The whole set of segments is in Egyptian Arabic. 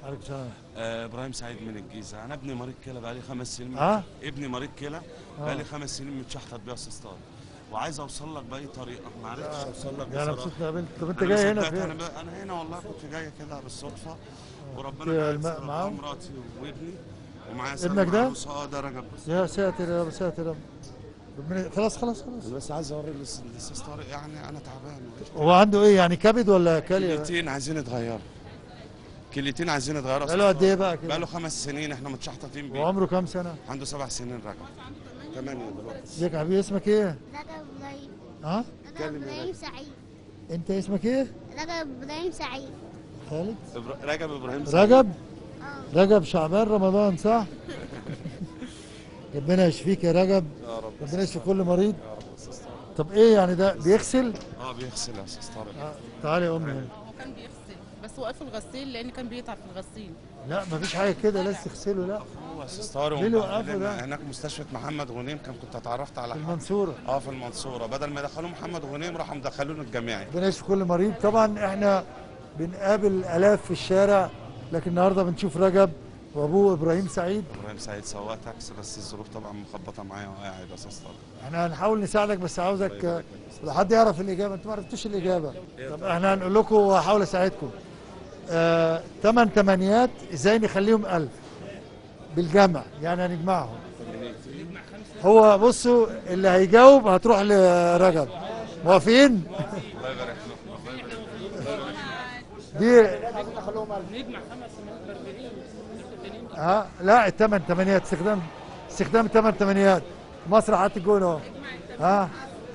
عليكم السلام آه ابراهيم سعيد من الجيزه انا ابني مريض كلى بقالي خمس سنين اه ابني مريض كلى آه. بقالي خمس سنين متشحطط بيها سيستار وعايز اوصل لك باي طريقه ما عرفتش اوصل لك يعني بصراحه مبسوط قابلت طب انت أنا جاي هنا صدقت فين؟ انا, ب... انا هنا والله كنت جاي كده بالصدفه وربنا في بعت الماء سبب معاهم؟ مراتي وابني ومعايا ابنك ده؟ عروسة. اه ده رجب بس يا ساتر يا رب ساتر يا رب ربنا خلاص خلاص خلاص بس عايز اوري الاس- الاستار يعني انا تعبان هو عنده ايه يعني كبد ولا كلي؟ كليتين عايزين يتغيروا كليتين عايزين يتغيروا بقاله قد ايه بقى كده؟ بقاله خمس سنين احنا متشحططين بيه وعمره كام سنة؟ عنده سبع سنين رجب ثمانية دلوقتي ازيك يا حبيبي اسمك ايه؟ رجب ابراهيم ها؟ رجب ابراهيم سعيد انت اسمك ايه؟ رجب ابراهيم سعيد خالد؟ إبرا- رجب ابراهيم سعيد. رجب؟ اه رجب شعبان رمضان صح؟ ربنا يشفيك يا رجب يا رب ربنا يشفي كل مريض يا رب أستاذ طارق. طب ايه يعني ده بيغسل؟ اه بيغسل يا استاذ طارق آه، تعالي يا امي هنا. هو كان بيغسل بس وقف الغسيل لان كان بيتعب في الغسيل لا مفيش حاجه كده لازم تغسله لا هو يا استاذ طارق ليه اللي ومبهدلنا. وقفه ده؟ هناك مستشفى محمد غنيم كان كنت اتعرفت على في حد المنصوره اه في المنصوره بدل ما يدخلوا محمد غنيم راحوا مدخلونا الجامعي ربنا يشفي كل مريض طبعا احنا بنقابل الاف في الشارع لكن النهارده بنشوف رجب وابوه ابراهيم سعيد ابراهيم سعيد سواق تاكسي بس الظروف طبعا مخبطه معايا وقاعد يا استاذ طارق احنا هنحاول نساعدك بس عاوزك الله يبارك لو حد يعرف الاجابه انتوا ما عرفتوش الاجابه طب احنا هنقول لكم وهحاول اساعدكم آه، تمن تمانيات ازاي نخليهم ألف بالجمع يعني هنجمعهم هو بصوا اللي هيجاوب هتروح لرجب موافقين الله يبارك لكم دي ها لا الثمان ثمانيات استخدام استخدام الثمان ثمانيات مصر حط الجون اهو ها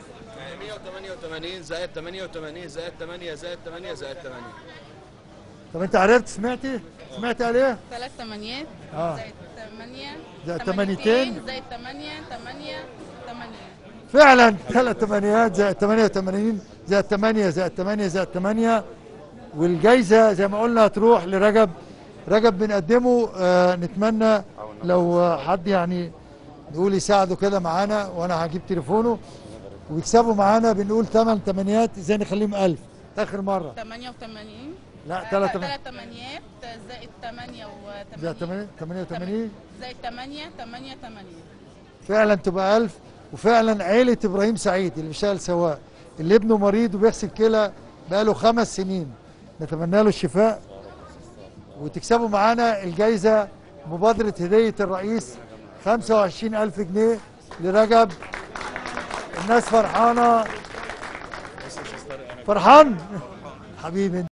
188 زائد 88 زائد 8 زائد 8 زائد 8 طب انت عرفت سمعتي سمعتي عليه ثلاث ثمانيات اه زائد ثمانية زائد تمانيتين تمانيتين. زائد ثمانية ثمانية ثمانية فعلا ثلاث ثمانيات زائد 88 زائد 8 زائد 8 زائد 8 والجايزه زي ما قلنا هتروح لرجب رجب بنقدمه آه نتمنى لو آه، حد يعني نقول يساعده كده معانا وانا هجيب تليفونه ويكسبوا معانا بنقول ثمان ثمانيات ازاي نخليهم 1000 اخر مره 88 لا ثلاث ثلاث ثمانيات زائد 8 زائد و 8 88 زائد 8 8 8 فعلا تبقى 1000 وفعلا عيلة إبراهيم سعيد اللي بيشتغل سواق اللي ابنه مريض وبيغسل كلى بقاله خمس سنين نتمنى له الشفاء وتكسبوا معانا الجايزة مبادرة هدية الرئيس 25 ألف جنيه لرجب الناس فرحانة فرحان حبيبي